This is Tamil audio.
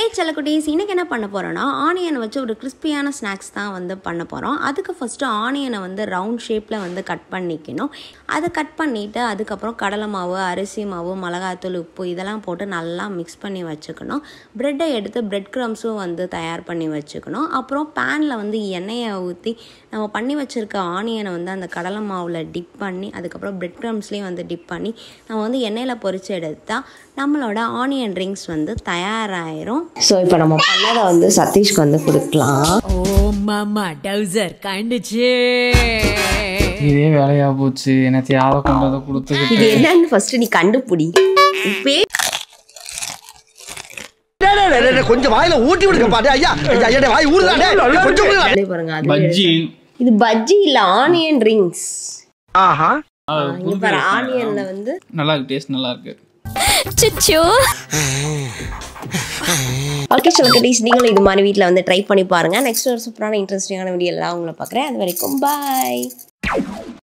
செல்லக்குட்டீஸ் இன்றைக்கி என்ன பண்ண போகிறோன்னா ஆனியனை வச்சு ஒரு கிறிஸ்பியான ஸ்நாக்ஸ் தான் வந்து பண்ண போகிறோம் அதுக்கு ஃபஸ்ட்டு ஆனியனை வந்து ரவுண்ட் ஷேப்பில் வந்து கட் பண்ணிக்கணும் அதை கட் பண்ணிவிட்டு அதுக்கப்புறம் கடலை மாவு அரிசி மாவு மிளகாத்தூள் உப்பு இதெல்லாம் போட்டு நல்லா மிக்ஸ் பண்ணி வச்சுக்கணும் ப்ரெட்டை எடுத்து பிரெட் க்ரம்ஸும் வந்து தயார் பண்ணி வச்சுக்கணும் அப்புறம் பேனில் வந்து எண்ணெயை ஊற்றி நம்ம பண்ணி வச்சுருக்க ஆனியனை வந்து அந்த கடலை மாவில் டிப் பண்ணி அதுக்கப்புறம் பிரெட் க்ரம்ஸ்லேயும் வந்து டிப் பண்ணி நம்ம வந்து எண்ணெயில் பொரிச்சு எடுத்தால் நம்மளோட ஆனியன் ரிங்ஸ் வந்து தயாராயிரும் ஸோ இப்போ நம்ம பண்ணதை வந்து சதீஷ்க்கு வந்து கொடுக்கலாம் ஓ மாமா டவுசர் கண்டுச்சு இதே வேலையா போச்சு எனக்கு யாரோ கொண்டு வந்து கொடுத்துக்கிட்டு இது என்னன்னு ஃபர்ஸ்ட் நீ கண்டுபிடி பே கொஞ்சம் வாயில ஊட்டி விடுங்க பாட்டு ஐயா ஐயா, ஐயா வாய் ஊறுதாண்டே கொஞ்சம் ஊறுதா. அப்படியே பாருங்க அது பஜ்ஜி இது பஜ்ஜி இல்ல ஆனியன் ரிங்ஸ் ஆஹா இங்க பாரு ஆனியன்ல வந்து நல்லா இருக்கு டேஸ்ட் நல்லா இருக்கு சுச்சோ ஓகே சொல்லுங்க நீங்களும் இது மாதிரி வீட்டில் வந்து ட்ரை பண்ணி பாருங்க நெக்ஸ்ட் ஒரு சூப்பரான இன்ட்ரெஸ்டிங்கான வீடியோ எல்லாம் உங்களை பார்க்குறேன் அது வரைக்கும் பாய்